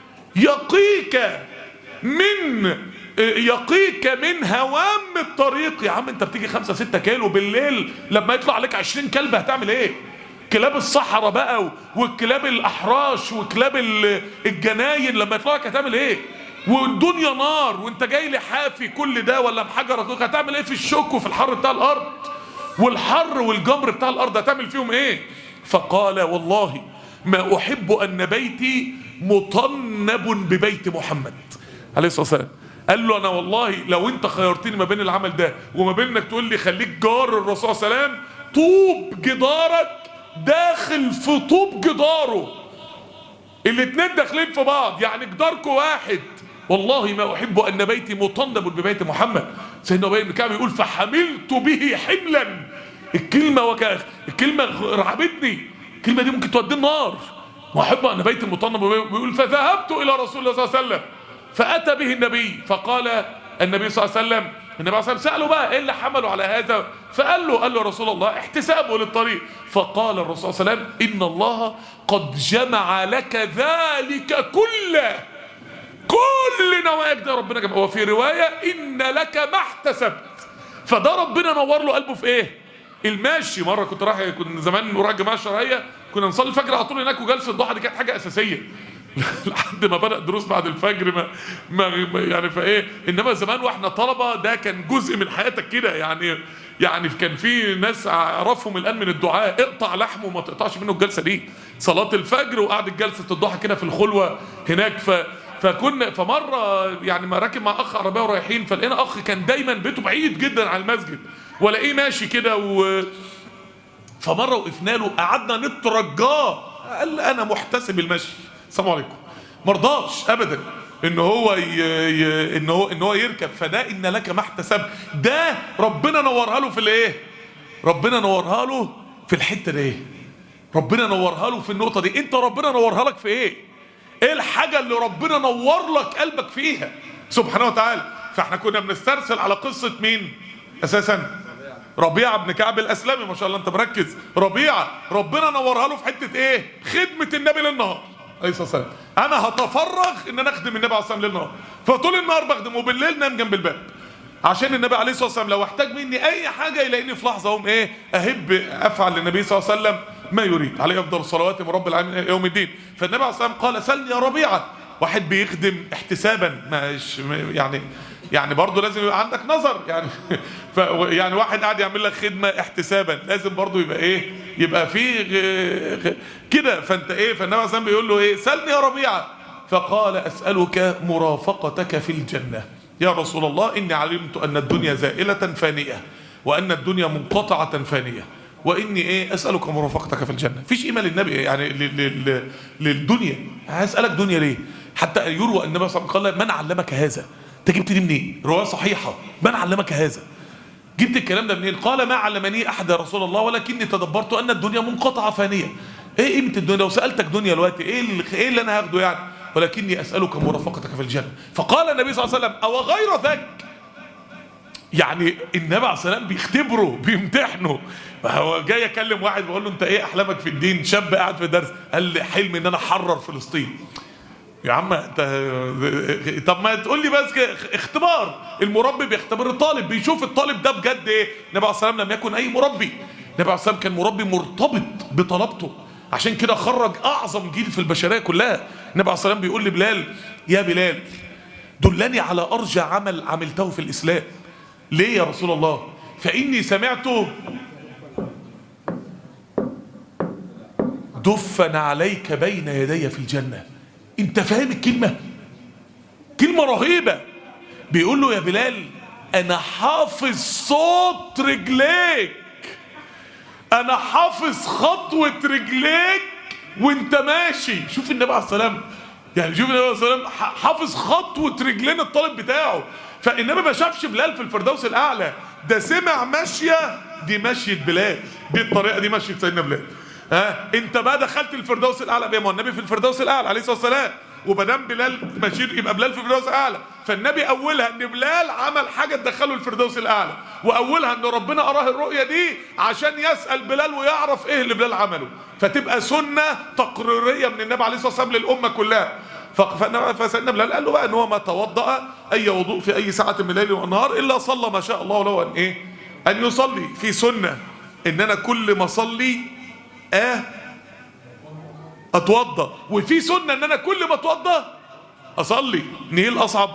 يقيك من يقيك من هوام الطريق يا عم انت بتيجي خمسة ستة كيلو بالليل لما يطلع عليك عشرين كلب هتعمل ايه كلاب الصحراء بقى و- والكلاب الاحراش وكلاب ال- الجناين لما يطلع لك هتعمل ايه والدنيا نار وانت جاي لحافي كل ده ولا محجر هتعمل ايه في الشوك وفي الحر بتاع الارض والحر والجمر بتاع الارض هتعمل فيهم ايه فقال والله ما احب ان بيتي مطنب ببيت محمد عليه الصلاه والسلام قال له انا والله لو انت خيرتني ما بين العمل ده وما بين انك تقول لي خليك جار الرسول صلى الله عليه وسلم طوب جدارك داخل في طوب جداره الاتنين داخلين في بعض يعني جداركم واحد والله ما احب ان بيتي مطنب ببيت محمد سيدنا ابي بن كعب يقول فحملت به حملا الكلمه وك... الكلمه رعبتني الكلمه دي ممكن تودي النار محب انا بيت المطنب بيقول فذهبت الى رسول الله صلى الله عليه وسلم فاتى به النبي فقال النبي صلى الله عليه وسلم النبي عليه الصلاه والسلام ساله بقى ايه اللي حمله على هذا فقال له قال له رسول الله احتسابه للطريق فقال الرسول صلى الله عليه وسلم ان الله قد جمع لك ذلك كله كل نواياك ده ربنا جمع وفي روايه ان لك ما احتسبت فده ربنا نور له قلبه في ايه الماشي مره كنت رايح كنا زمان ورايح الجماعه الشرعيه كنا نصلي الفجر على طول هناك وجلسه الضحى دي كانت حاجه اساسيه لحد ما بدا دروس بعد الفجر ما, ما يعني فايه انما زمان واحنا طلبه ده كان جزء من حياتك كده يعني يعني كان في ناس اعرفهم الان من الدعاء اقطع لحمه وما تقطعش منه الجلسه دي صلاه الفجر وقعدت جلسه الضحى كده في الخلوه هناك ف فكنا فمره يعني ما راكب مع اخ عربيه ورايحين فلقينا اخ كان دايما بيته بعيد جدا عن المسجد والاقيه ماشي كده و فمره وقفنا له قعدنا نترجاه قال انا محتسب المشي السلام عليكم مرضاش ابدا ان هو ي... ي... ان هو ان هو يركب فده ان لك ما احتسب ده ربنا نورها له في الايه ربنا نورها له في الحته دي ربنا نورها له في النقطه دي انت ربنا نورها لك في ايه ايه الحاجه اللي ربنا نور لك قلبك فيها سبحانه وتعالى فاحنا كنا بنسترسل على قصه مين اساسا ربيعه بن كعب الاسلمي ما شاء الله انت مركز ربيعه ربنا نورها له في حته ايه خدمه النبي للنهار عليه الصلاه والسلام انا هتفرغ ان انا اخدم النبي عليه الصلاه والسلام للنهار فطول النهار بخدم وبالليل نام جنب الباب عشان النبي عليه الصلاه والسلام لو احتاج مني اي حاجه يلاقيني في لحظه اقوم ايه اهب افعل للنبي صلى الله عليه وسلم ما يريد عليه افضل الصلوات من رب العالمين يوم الدين فالنبي عليه الصلاه والسلام قال سلني يا ربيعه واحد بيخدم احتسابا مش يعني يعني برضه لازم يبقى عندك نظر يعني ف يعني واحد قاعد يعمل لك خدمه احتسابا لازم برضه يبقى ايه يبقى في كده فانت ايه فالنبي عليه الصلاه بيقول له ايه سلني يا ربيعه فقال اسالك مرافقتك في الجنه يا رسول الله اني علمت ان الدنيا زائله فانيه وان الدنيا منقطعه فانيه واني ايه اسالك مرافقتك في الجنه فيش قيمه للنبي يعني للدنيا هسالك دنيا ليه حتى يروى النبي صلى الله عليه وسلم قال من علمك هذا انت جبت دي منين روايه صحيحه من علمك هذا جبت الكلام ده منين قال ما علمني احد يا رسول الله ولكني تدبرت ان الدنيا منقطعه فانيه ايه قيمه الدنيا لو سالتك دنيا دلوقتي ايه اللي ايه اللي انا هاخده يعني ولكني اسالك مرافقتك في الجنه فقال النبي صلى الله عليه وسلم او غير ذاك يعني النبي عليه الصلاه والسلام بيختبره بيمتحنه هو جاي اكلم واحد بقول له انت ايه احلامك في الدين شاب قاعد في درس قال لي حلمي ان انا احرر فلسطين يا عم انت طب ما تقول لي بس اختبار المربي بيختبر الطالب بيشوف الطالب ده بجد ايه النبي عليه الصلاه والسلام لم يكن اي مربي النبي عليه الصلاه والسلام كان مربي مرتبط بطلبته عشان كده خرج اعظم جيل في البشريه كلها النبي عليه الصلاه والسلام بيقول لبلال يا بلال دلني على ارجى عمل عملته في الاسلام ليه يا رسول الله فاني سمعت دفن عليك بين يدي في الجنه انت فاهم الكلمة كلمة رهيبة بيقول له يا بلال انا حافظ صوت رجليك انا حافظ خطوة رجليك وانت ماشي شوف النبي عليه السلام يعني شوف النبي عليه السلام حافظ خطوة رجلين الطالب بتاعه فالنبي ما شافش بلال في الفردوس الاعلى ده سمع ماشية دي مشية بلال دي الطريقة دي مشية سيدنا بلال ها انت بقى دخلت الفردوس الاعلى بيه ما النبي في الفردوس الاعلى عليه الصلاه والسلام ومادام بلال ماشي يبقى بلال في الفردوس الاعلى فالنبي اولها ان بلال عمل حاجه تدخله الفردوس الاعلى واولها ان ربنا اراه الرؤيه دي عشان يسال بلال ويعرف ايه اللي بلال عمله فتبقى سنه تقريريه من النبي عليه الصلاه والسلام للامه كلها فسيدنا بلال قال له بقى ان هو ما توضأ اي وضوء في اي ساعه من الليل والنهار الا صلى ما شاء الله له ان ايه ان يصلي في سنه ان انا كل ما اصلي اه اتوضى وفي سنه ان انا كل ما اتوضى اصلي نيه الاصعب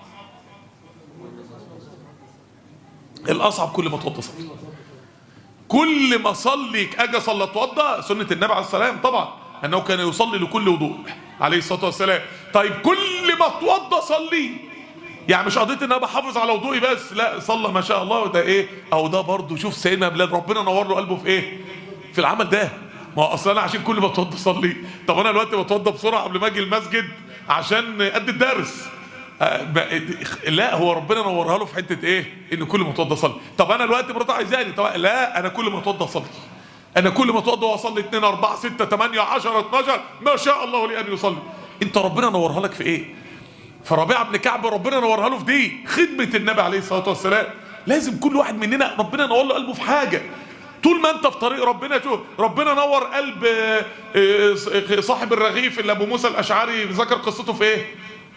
الاصعب كل ما اتوضى اصلي كل ما اصلي اجي اصلي اتوضى سنه النبي عليه السلام طبعا انه كان يصلي لكل وضوء عليه الصلاه والسلام طيب كل ما اتوضى صلي يعني مش قضيه ان انا بحافظ على وضوئي بس لا صلى ما شاء الله وده ايه او ده برضه شوف سيدنا بلال ربنا نور له قلبه في ايه في العمل ده ما هو اصلا انا عشان كل ما اتوضى اصلي طب انا دلوقتي بتوضى بسرعه قبل ما اجي المسجد عشان ادي الدرس آه، ما- لا هو ربنا نورها له في حته ايه ان كل ما اتوضى اصلي طب انا دلوقتي مراتي عايزاني طب لا انا كل ما اتوضى اصلي انا كل ما اتوضى واصلي 2 4 6 8 10 12 ما شاء الله لي ان يصلي انت ربنا نورها لك في ايه فربيعه بن كعب ربنا نورها له في دي خدمه النبي عليه الصلاه والسلام لازم كل واحد مننا ربنا نور له قلبه في حاجه طول ما انت في طريق ربنا شوف ربنا نور قلب آه، آه، صاحب الرغيف اللي ابو موسى الاشعري ذكر قصته في ايه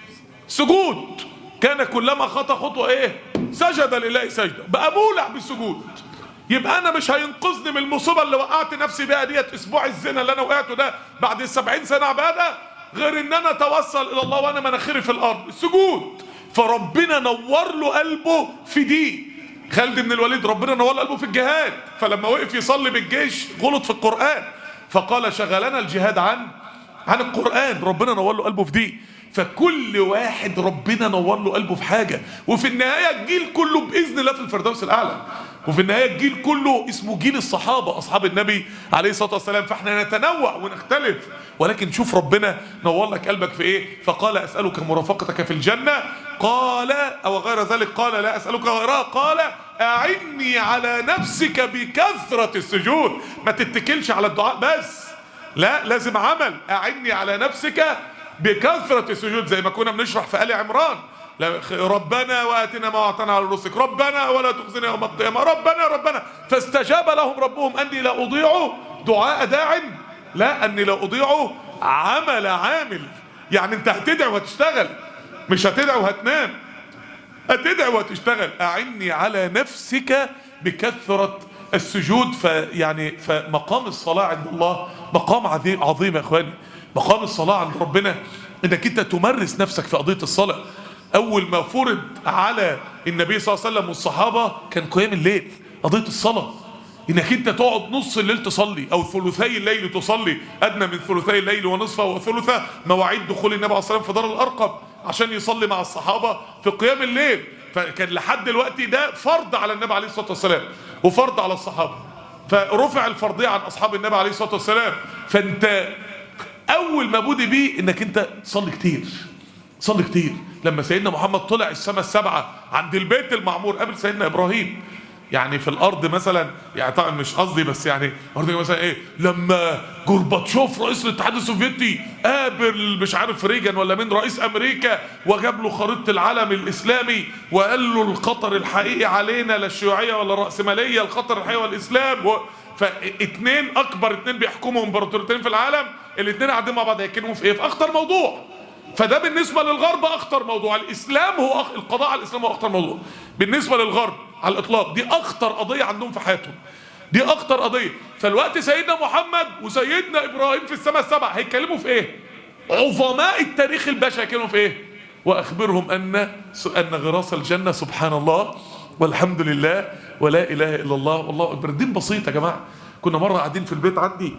سجود كان كلما خطى خطوه ايه سجد لله سجده بقى مولع بالسجود يبقى انا مش هينقذني من المصيبه اللي وقعت نفسي بيها ديت اسبوع الزنا اللي انا وقعته ده بعد السبعين سنه عباده غير ان انا اتوصل الى الله وانا مناخيري في الارض السجود فربنا نور له قلبه في دي خالد بن الوليد ربنا نور له قلبه في الجهاد فلما وقف يصلي بالجيش غلط في القران فقال شغلنا الجهاد عن عن القرآن ربنا نور له قلبه في دي فكل واحد ربنا نور له قلبه في حاجة وفي النهاية الجيل كله بإذن الله في الفردوس الأعلى وفي النهاية الجيل كله اسمه جيل الصحابة أصحاب النبي عليه الصلاة والسلام فاحنا نتنوع ونختلف ولكن شوف ربنا نور لك قلبك في ايه فقال أسألك مرافقتك في الجنة قال أو غير ذلك قال لا أسألك غيرها قال أعني على نفسك بكثرة السجود ما تتكلش على الدعاء بس لا لازم عمل أعني على نفسك بكثرة السجود زي ما كنا بنشرح في آل عمران لا- ربنا واتنا ما وعدتنا على رسلك ربنا ولا تخزنا يوم القيامة ربنا ربنا فاستجاب لهم ربهم أني لا أضيع دعاء داع لا أني لا أضيع عمل عامل يعني أنت هتدعي وهتشتغل مش هتدعي وهتنام هتدعي وهتشتغل أعني على نفسك بكثرة السجود فيعني فمقام الصلاة عند الله مقام عظيم عظيم يا اخواني مقام الصلاة عند ربنا انك انت تمرس نفسك في قضية الصلاة اول ما فرض على النبي صلى الله عليه وسلم والصحابة كان قيام الليل قضية الصلاة انك انت تقعد نص الليل تصلي او ثلثي الليل تصلي ادنى من ثلثي الليل ونصفه وثلثه مواعيد دخول النبي عليه الصلاه والسلام في دار الارقم عشان يصلي مع الصحابه في قيام الليل فكان لحد دلوقتي ده فرض على النبي عليه الصلاه والسلام وفرض على الصحابه فرفع الفرضيه عن اصحاب النبي عليه الصلاه والسلام فانت اول ما بدي بيه انك انت تصلي كتير صلي كتير لما سيدنا محمد طلع السماء السبعه عند البيت المعمور قبل سيدنا ابراهيم يعني في الارض مثلا يعني طبعا مش قصدي بس يعني ارض مثلا ايه لما جورباتشوف رئيس الاتحاد السوفيتي قابل مش عارف ريجن ولا مين رئيس امريكا وجاب له خريطه العالم الاسلامي وقال له الخطر الحقيقي علينا لا الشيوعيه ولا الراسماليه الخطر الحقيقي والاسلام و... فاتنين اكبر اتنين بيحكموا امبراطوريتين في العالم الاتنين قاعدين مع بعض هيتكلموا في ايه في اخطر موضوع فده بالنسبه للغرب اخطر موضوع الاسلام هو أخ... القضاء على الاسلام هو اخطر موضوع بالنسبه للغرب على الاطلاق دي اخطر قضيه عندهم في حياتهم دي اخطر قضيه فالوقت سيدنا محمد وسيدنا ابراهيم في السماء السبع هيتكلموا في ايه عظماء التاريخ البشري هيتكلموا في ايه واخبرهم ان ان غراس الجنه سبحان الله والحمد لله ولا اله الا الله والله اكبر الدين بسيط يا جماعه كنا مره قاعدين في البيت عندي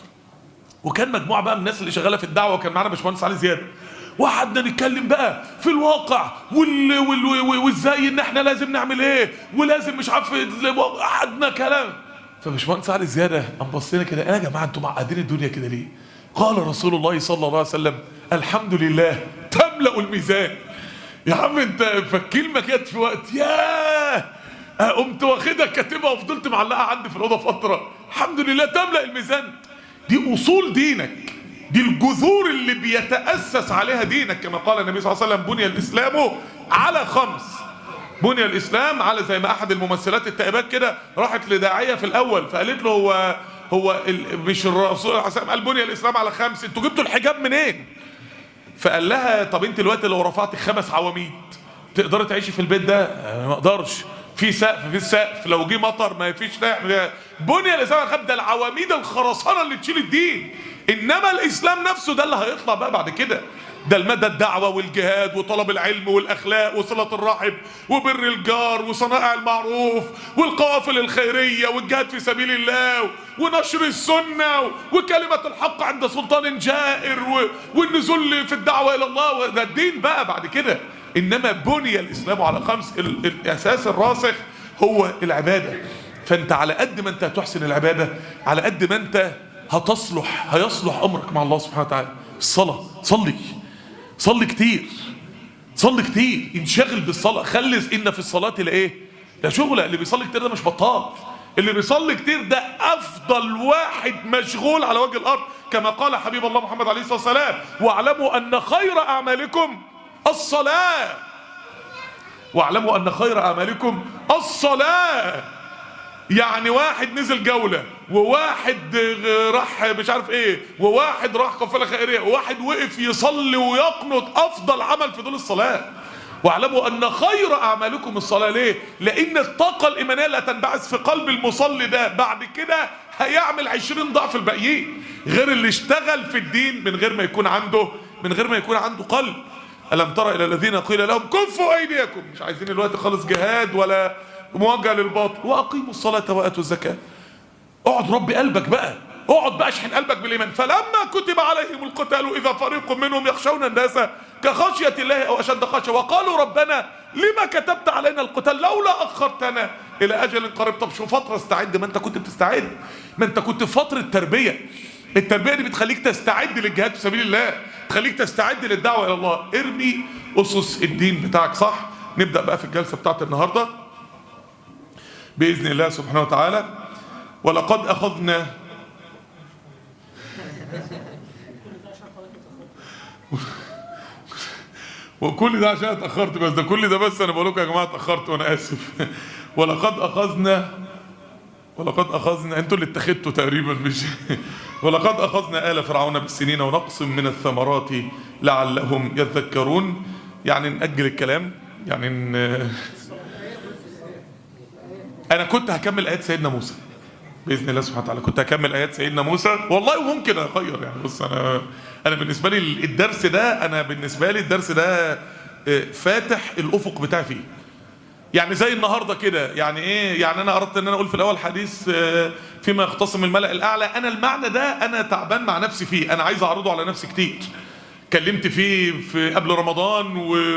وكان مجموعه بقى من الناس اللي شغاله في الدعوه وكان معانا باشمهندس علي زياده وقعدنا نتكلم بقى في الواقع وال... وال... وال... وازاي ان احنا لازم نعمل ايه ولازم مش عارف قعدنا كلام فباشمهندس علي زياده قام بص لنا كده يا جماعه انتوا معقدين الدنيا كده ليه؟ قال رسول الله صلى الله عليه وسلم الحمد لله تملا الميزان يا عم انت فالكلمه كانت في وقت ياه قمت واخدها كاتبها وفضلت معلقها عندي في الاوضه فتره الحمد لله تملا الميزان دي اصول دينك دي الجذور اللي بيتاسس عليها دينك كما قال النبي صلى الله عليه وسلم بني الاسلام على خمس بني الاسلام على زي ما احد الممثلات التائبات كده راحت لداعيه في الاول فقالت له هو هو ال- مش الرسول صلى الله عليه وسلم قال بني الاسلام على خمس انتوا جبتوا الحجاب منين؟ فقال لها طب انت دلوقتي لو رفعت خمس عواميد تقدري تعيشي في البيت ده؟ آه، ما اقدرش في سقف في السقف لو جه مطر ما فيش نعم بني الاسلام على خمس ده العواميد الخرسانه اللي تشيل الدين انما الاسلام نفسه ده اللي هيطلع بقى بعد كده ده المدى الدعوه والجهاد وطلب العلم والاخلاق وصله الرحم وبر الجار وصنائع المعروف والقوافل الخيريه والجهاد في سبيل الله ونشر السنه وكلمه الحق عند سلطان جائر و- والنزول في الدعوه الى الله ده الدين بقى بعد كده انما بني الاسلام على خمس ال- الاساس الراسخ هو العباده فانت على قد ما انت هتحسن العباده على قد ما انت هتصلح هيصلح امرك مع الله سبحانه وتعالى الصلاه صلي صلي كتير صلي كتير انشغل بالصلاه خلص ان في الصلاه لايه ده شغله اللي بيصلي كتير ده مش بطال اللي بيصلي كتير ده افضل واحد مشغول على وجه الارض كما قال حبيب الله محمد عليه الصلاه والسلام واعلموا ان خير اعمالكم الصلاه واعلموا ان خير اعمالكم الصلاه يعني واحد نزل جولة وواحد راح مش عارف ايه وواحد راح قافلة خيرية وواحد وقف يصلي ويقنط افضل عمل في دول الصلاة واعلموا ان خير اعمالكم الصلاة ليه لان الطاقة الايمانية اللي هتنبعث في قلب المصلي ده بعد كده هيعمل عشرين ضعف الباقيين غير اللي اشتغل في الدين من غير ما يكون عنده من غير ما يكون عنده قلب ألم ترى إلى الذين قيل لهم كفوا أيديكم مش عايزين الوقت خالص جهاد ولا مواجهة للباطل وأقيموا الصلاة وآتوا الزكاة اقعد ربي قلبك بقى اقعد بقى اشحن قلبك بالإيمان فلما كتب عليهم القتال إذا فريق منهم يخشون الناس كخشية الله أو أشد خشية وقالوا ربنا لما كتبت علينا القتال لولا أخرتنا إلى أجل قريب طب شو فترة استعد ما أنت كنت بتستعد ما أنت كنت في فترة تربية التربية دي بتخليك تستعد للجهاد في سبيل الله تخليك تستعد للدعوة إلى الله ارمي أسس الدين بتاعك صح نبدأ بقى في الجلسة بتاعت النهاردة بإذن الله سبحانه وتعالى ولقد أخذنا وكل ده عشان اتأخرت بس ده كل ده بس أنا بقول لكم يا جماعة اتأخرت وأنا آسف ولقد أخذنا ولقد أخذنا أنتوا اللي اتخذتوا تقريبا مش ولقد أخذنا آل فرعون بالسنين ونقص من الثمرات لعلهم يذكرون يعني نأجل الكلام يعني ن... أنا كنت هكمل آيات سيدنا موسى بإذن الله سبحانه وتعالى كنت هكمل آيات سيدنا موسى والله وممكن أغير يعني بص أنا أنا بالنسبة لي الدرس ده أنا بالنسبة لي الدرس ده فاتح الأفق بتاعي فيه يعني زي النهارده كده يعني ايه يعني انا اردت ان انا اقول في الاول حديث فيما يختصم الملأ الاعلى انا المعنى ده انا تعبان مع نفسي فيه انا عايز اعرضه على نفسي كتير اتكلمت فيه في قبل رمضان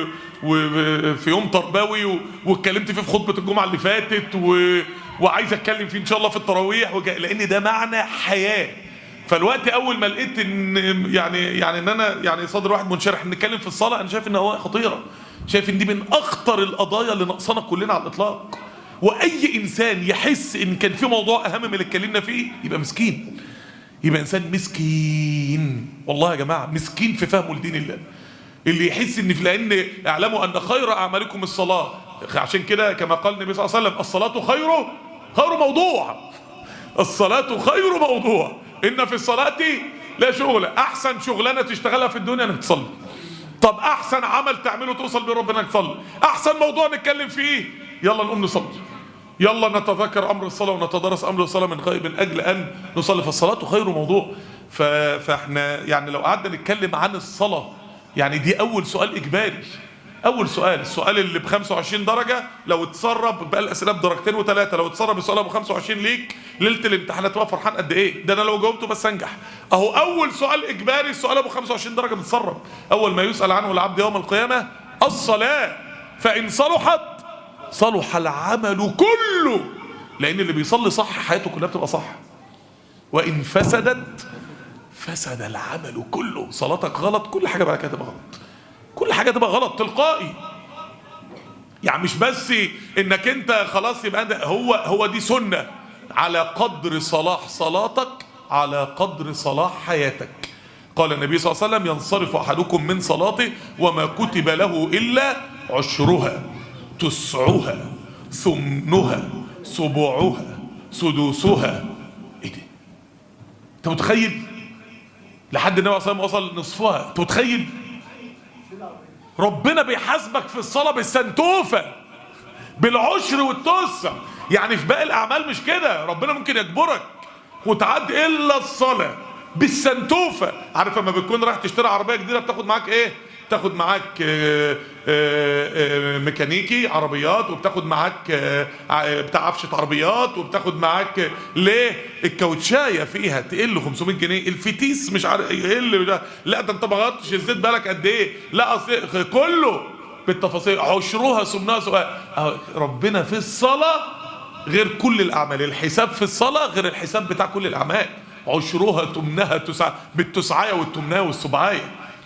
وفي يوم تربوي واتكلمت فيه في خطبه الجمعه اللي فاتت و... وعايز اتكلم فيه ان شاء الله في التراويح وج... لان ده معنى حياه فالوقت اول ما لقيت ان يعني يعني ان انا يعني صدر واحد منشرح نتكلم في الصلاه انا شايف ان هو خطيره شايف ان دي من اخطر القضايا اللي ناقصانا كلنا على الاطلاق واي انسان يحس ان كان في موضوع اهم من اللي اتكلمنا فيه يبقى مسكين يبقى انسان مسكين والله يا جماعه مسكين في فهمه لدين الله اللي يحس ان في لان اعلموا ان خير اعمالكم الصلاه عشان كده كما قال النبي صلى الله عليه وسلم الصلاه خير خير موضوع الصلاه خير موضوع ان في الصلاه لا شغل احسن شغلانه تشتغلها في الدنيا انك تصلي طب احسن عمل تعمله توصل بيه ربنا تصلي احسن موضوع نتكلم فيه يلا نقوم نصلي يلا نتذكر امر الصلاه ونتدرس امر الصلاه من غير من اجل ان نصلي فالصلاه خير موضوع ف... فاحنا يعني لو قعدنا نتكلم عن الصلاه يعني دي اول سؤال اجباري اول سؤال السؤال اللي ب 25 درجه لو اتسرب بقى الاسئله بدرجتين وثلاثه لو اتسرب السؤال ابو 25 ليك ليله الامتحان هتبقى فرحان قد ايه ده انا لو جاوبته بس انجح اهو اول سؤال اجباري السؤال ابو 25 درجه متسرب اول ما يسال عنه العبد يوم القيامه الصلاه فان صلحت صلح العمل كله لان اللي بيصلي صح حياته كلها بتبقى صح وان فسدت فسد العمل كله صلاتك غلط كل حاجه بقى كده تبقى غلط كل حاجه تبقى غلط تلقائي يعني مش بس انك انت خلاص يبقى انت هو هو دي سنه على قدر صلاح صلاتك على قدر صلاح حياتك قال النبي صلى الله عليه وسلم ينصرف احدكم من صلاته وما كتب له الا عشرها تسعها ثمنها سبعها سدوسها ايه ده انت متخيل لحد النبي صلى الله عليه وسلم وصل نصفها انت متخيل ربنا بيحاسبك في الصلاة بالسنتوفة بالعشر والتسع يعني في باقي الأعمال مش كده ربنا ممكن يجبرك وتعدي إلا الصلاة بالسنتوفة عارف لما بتكون رايح تشتري عربية جديدة بتاخد معاك إيه؟ بتاخد معاك آآ آآ ميكانيكي عربيات وبتاخد معاك بتاع عفشة عربيات وبتاخد معاك ليه الكاوتشايه فيها تقل 500 جنيه الفتيس مش عارف يقل لا ده انت ما غيرتش الزيت بالك قد ايه لا اصل كله بالتفاصيل عشروها سمناها سؤال ربنا في الصلاه غير كل الاعمال الحساب في الصلاه غير الحساب بتاع كل الاعمال عشروها تمنها تسع بالتسعايه والتمنايه والسبعايه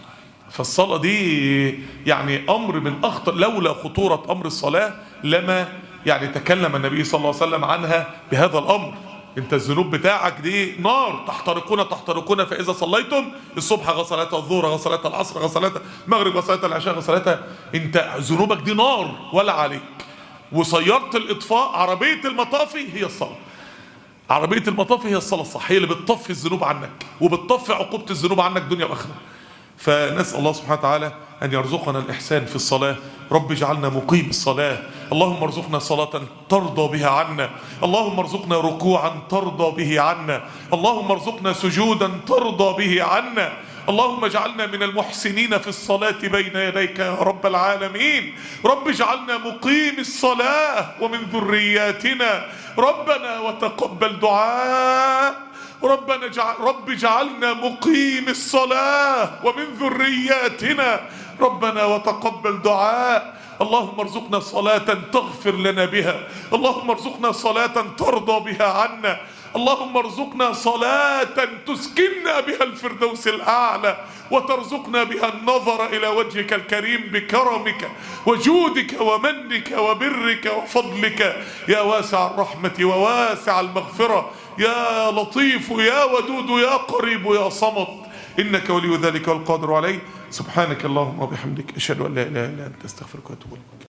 فالصلاة دي يعني أمر من أخطر لولا خطورة أمر الصلاة لما يعني تكلم النبي صلى الله عليه وسلم عنها بهذا الأمر انت الذنوب بتاعك دي نار تحترقون تحترقون فاذا صليتم الصبح غسلتها الظهر غسلتها العصر غسلتها المغرب غسلتها العشاء غسلتها انت ذنوبك دي نار ولا عليك وسياره الاطفاء عربيه المطافي هي الصلاه عربيه المطافي هي الصلاه الصح هي اللي بتطفي الذنوب عنك وبتطفي عقوبه الذنوب عنك دنيا واخره فنسأل الله سبحانه وتعالى أن يرزقنا الإحسان في الصلاة رب اجعلنا مقيم الصلاة اللهم ارزقنا صلاة ترضى بها عنا اللهم ارزقنا ركوعا ترضى به عنا اللهم ارزقنا سجودا ترضى به عنا اللهم اجعلنا من المحسنين في الصلاة بين يديك يا رب العالمين رب اجعلنا مقيم الصلاة ومن ذرياتنا ربنا وتقبل دعاء ربنا جعل رب اجعلنا مقيم الصلاة ومن ذرياتنا ربنا وتقبل دعاء اللهم ارزقنا صلاة تغفر لنا بها اللهم ارزقنا صلاة ترضى بها عنا اللهم ارزقنا صلاة تسكننا بها الفردوس الأعلى وترزقنا بها النظر إلى وجهك الكريم بكرمك وجودك ومنك وبرك وفضلك يا واسع الرحمة وواسع المغفرة يا لطيف يا ودود يا قريب يا صمد إنك ولي ذلك والقادر عليه سبحانك اللهم وبحمدك أشهد أن لا إله إلا أنت أستغفرك وأتوب إليك